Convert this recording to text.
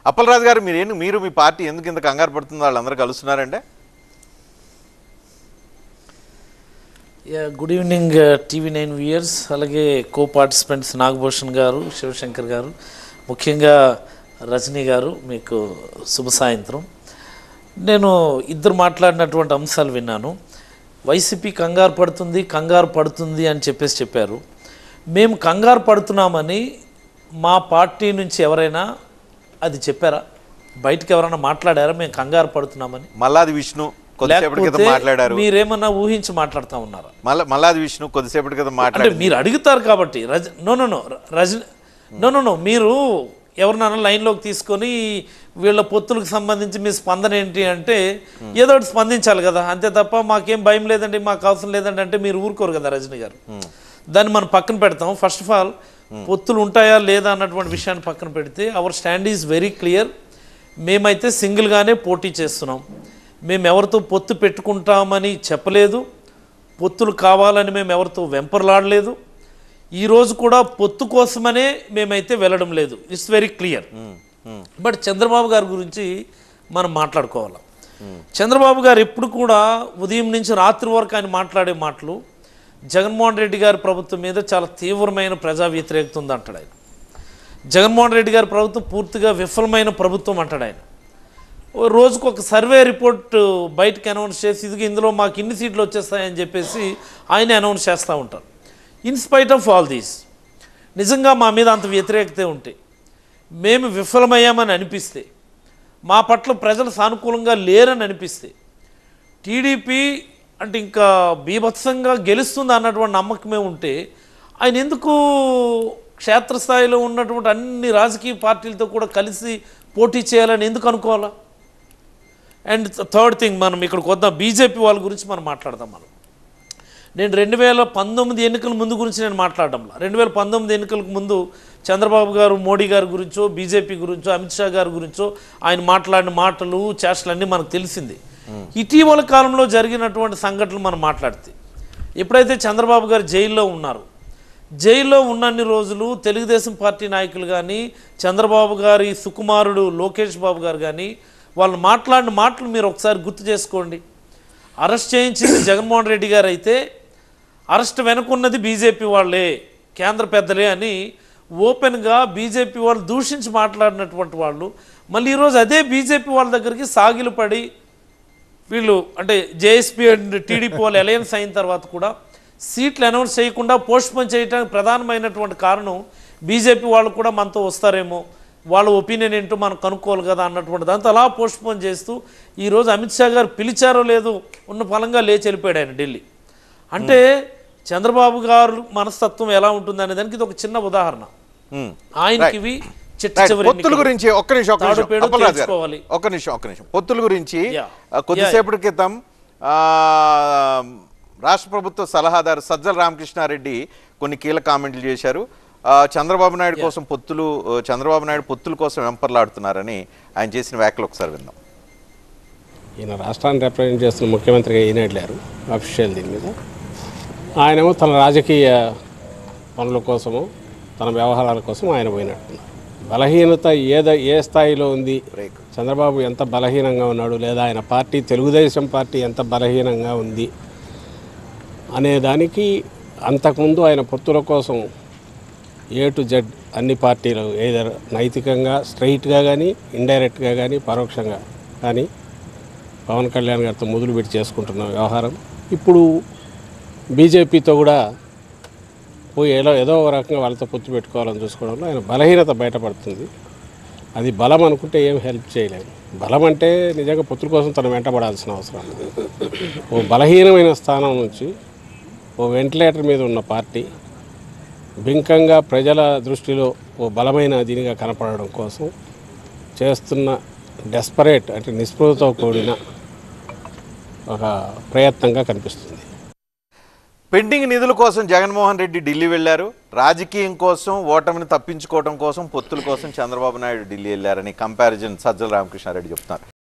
అప్పలరాజు గారు మీరు ఏంటి మీరు మీ పార్టీ ఎందుకు ఇంత కంగారు పడుతుందో వాళ్ళందరూ కలుస్తున్నారంటే yeah good evening TV nine viewers అలాగే కో పార్టిసిపెంట్స్ నాగభూషణ్ గారు శివశంకర్ గారు ముఖ్యంగా రజనీ గారు మీకు శుభ సాయంత్రం నేను ఇద్దరు మాట్లాడినటువంటి అంశాలు విన్నాను వైసీపీ కంగారు పడుతుంది కంగారు పడుతుంది అని చెప్పేసి చెప్పారు మేము కంగారు పడుతున్నామని మా పార్టీ నుంచి ఎవరైనా అది చెప్పారా బయటకు ఎవరైనా మాట్లాడారా మేము కంగారు పడుతున్నామని మల్లాది విష్ణు కొద్దిసేపటి క్రితం లేకపోతే మాట్లాడారు మీరేమన్నా ఊహించి మాట్లాడుతూ ఉన్నారా మల్ల మల్లాది విష్ణు కొద్దిసేపటి క్రితం అంటే మాట్లాడారు మీరు అడుగుతారు కాబట్టి రజ no no no Rajini no no no మీరు ఎవరినైనా లైన్లోకి తీసుకొని వీళ్ళ పొత్తులకు సంబంధించి మీ స్పందన ఏంటి అంటే ఏదో ఒకటి స్పందించాలి కదా అంతే తప్ప మాకేం భయం లేదండి మాకు అవసరం లేదండి అంటే మీరు ఊరుకోరు కదా రజని గారు దాన్ని మనం పక్కన పెడతాం ఫస్ట్ ఆఫ్ ఆల్ పొత్తులు ఉంటాయా లేదా అన్నటువంటి విషయాన్ని పక్కన పెడితే our stand is very clear మేమైతే సింగిల్గానే పోటీ చేస్తున్నాం మేము ఎవరితో పొత్తు పెట్టుకుంటామని చెప్పలేదు పొత్తులు కావాలని మేము ఎవరితో వెంపర్లాడలేదు ఈ రోజు కూడా పొత్తు కోసమనే మేమైతే వెళ్ళడం లేదు it's very clear but Chandrababu గారి గురించి మనం మాట్లాడుకోవాలి చంద్రబాబు గారు ఎప్పుడు కూడా ఉదయం నుంచి రాత్రి వరకు ఆయన మాట్లాడే మాటలు జగన్మోహన్ రెడ్డి గారి ప్రభుత్వం మీద చాలా తీవ్రమైన ప్రజా వ్యతిరేకత ఉంది అంటాడు ఆయన జగన్మోహన్ రెడ్డి గారి ప్రభుత్వం పూర్తిగా విఫలమైన ప్రభుత్వం అంటాడు ఆయన ఓ రోజుకు ఒక సర్వే రిపోర్ట్ బయటకు అనౌన్స్ చేసి ఇదిగో ఇందులో మాకు ఇన్ని సీట్లు వచ్చేస్తాయని చెప్పేసి ఆయన అనౌన్స్ చేస్తూ ఉంటారు ఇన్స్పైట్ ఆఫ్ ఆల్ దీస్ నిజంగా మా మీద అంత వ్యతిరేకతే ఉంటే మేము విఫలమయ్యామని అనిపిస్తే మా పట్ల ప్రజలు సానుకూలంగా లేరని అనిపిస్తే టీడీపీ అంటే ఇంకా బీభత్సంగా గెలుస్తుంది అన్నటువంటి నమ్మకమే ఉంటే ఆయన ఎందుకు క్షేత్రస్థాయిలో ఉన్నటువంటి అన్ని రాజకీయ పార్టీలతో కూడా కలిసి పోటీ చేయాలని ఎందుకు అనుకోవాలా అండ్ థర్డ్ థింగ్ మనం ఇక్కడికి వద్దాం బీజేపీ వాళ్ళ గురించి మనం మాట్లాడదాం మనం నేను రెండు వేల పంతొమ్మిది ఎన్నికల ముందు గురించి నేను మాట్లాడడంలా రెండు వేల పంతొమ్మిది ఎన్నికలకు ముందు చంద్రబాబు గారు మోడీ గారి గురించో బీజేపీ గురించో అమిత్ షా గారి గురించో ఆయన మాట్లాడిన మాటలు చేష్టలు అన్నీ మనకు తెలిసింది ఇటీవల కాలంలో జరిగినటువంటి సంఘటనలు మనం మాట్లాడితే ఎప్పుడైతే చంద్రబాబు గారు జైల్లో ఉన్నారు జైల్లో ఉన్నన్ని రోజులు తెలుగుదేశం పార్టీ నాయకులు కానీ చంద్రబాబు గారి సుకుమారుడు లోకేష్ బాబు గారు కానీ వాళ్ళు మాట్లాడిన మాటలు మీరు ఒకసారి గుర్తు చేసుకోండి అరెస్ట్ చేయించింది జగన్మోహన్ రెడ్డి గారు అయితే అరెస్ట్ వెనుకున్నది బీజేపీ వాళ్ళే కేంద్ర పెద్దలే అని ఓపెన్గా బీజేపీ వాళ్ళు దూషించి మాట్లాడినటువంటి వాళ్ళు మళ్ళీ ఈరోజు అదే బీజేపీ వాళ్ళ దగ్గరికి సాగిలు పడి వీళ్ళు అంటే జేఎస్పీ అండ్ టీడీపీ వాళ్ళు అలయన్స్ అయిన తర్వాత కూడా సీట్లు అనౌన్స్ చేయకుండా పోస్ట్పోన్ చేయడానికి ప్రధానమైనటువంటి కారణం బీజేపీ వాళ్ళు కూడా మనతో వస్తారేమో వాళ్ళ ఒపీనియన్ ఏంటో మనం కనుక్కోవాలి కదా అన్నటువంటి దాంతో అలా పోస్ట్పోన్ చేస్తూ ఈరోజు అమిత్ షా గారు పిలిచారో లేదో ఉన్న ఫలంగా లేచి వెళ్ళిపోయాడు ఆయన ఢిల్లీ అంటే చంద్రబాబు గారు మనస్తత్వం ఎలా ఉంటుంది అనే దానికి ఇది ఒక చిన్న ఉదాహరణ Hmm. ఆయనకి ఇవి చిట్ట Right. చివరి పొత్తుల ఎన్నికలు. గురించి ఒక్క నిమిషం ఒక్క తాడు నిమిషం పేడు అప్పలరాజు గారు తెలుసుకోవాలి. ఒక్క నిమిషం ఒక్క నిమిషం పొత్తుల గురించి Yeah. ఆ, కొద్దిసేపటి క్రితం ఆ, రాష్ట్ర ప్రభుత్వ సలహాదారు సజ్జల రామకృష్ణారెడ్డి కొన్ని కీలక కామెంట్లు చేశారు ఆ, చంద్రబాబు నాయుడు కోసం పొత్తులు ఆ, చంద్రబాబు నాయుడు పొత్తుల కోసం వెంపర్లాడుతున్నారని ఆయన చేసిన వ్యాఖ్యలు ఒకసారి విందాం ఈయన రాష్ట్రాన్ని రిప్రజెంట్ చేస్తున్న ముఖ్యమంత్రిగా ఈయన వెళ్ళారు అఫీషియల్ దీని మీద ఆయనేమో తన రాజకీయ పనుల కోసము తన వ్యవహారాల కోసం ఆయన పోయినట్టున్నారు బలహీనత ఏద ఏ స్థాయిలో ఉంది బ్రేక్ చంద్రబాబు ఎంత బలహీనంగా ఉన్నాడు లేదా ఆయన పార్టీ తెలుగుదేశం పార్టీ ఎంత బలహీనంగా ఉంది అనే దానికి అంతకుముందు ఆయన పొత్తుల కోసం ఏ టు జెడ్ అన్ని పార్టీలు ఏదర్ నైతికంగా స్ట్రైట్గా కానీ ఇండైరెక్ట్గా కానీ పరోక్షంగా కానీ పవన్ కళ్యాణ్ గారితో మొదలుపెట్టి చేసుకుంటున్న వ్యవహారం ఇప్పుడు బీజేపీతో కూడా పోయి ఏదో ఏదో ఒక రకంగా వాళ్ళతో పొత్తు పెట్టుకోవాలని చూసుకోవడంలో ఆయన బలహీనత బయటపడుతుంది అది బలం అనుకుంటే ఏం హెల్ప్ చేయలేదు బలం అంటే నిజంగా పొత్తుల కోసం తను వెంటబడాల్సిన అవసరం లేదు. ఓ బలహీనమైన స్థానం నుంచి ఓ వెంటిలేటర్ మీద ఉన్న పార్టీ బింకంగా ప్రజల దృష్టిలో ఓ బలమైన దీనిగా కనపడడం కోసం చేస్తున్న డెస్పరేట్ అంటే నిస్పృహతో కూడిన ఒక ప్రయత్నంగా కనిపిస్తుంది పెండింగ్ నిధుల కోసం జగన్మోహన్ రెడ్డి ఢిల్లీ వెళ్లారు రాజకీయం కోసం ఓటమిని తప్పించుకోవడం కోసం పొత్తుల కోసం చంద్రబాబు నాయుడు ఢిల్లీ వెళ్ళారని కంపారిజన్ సజ్జల రామకృష్ణారెడ్డి చెప్తున్నారు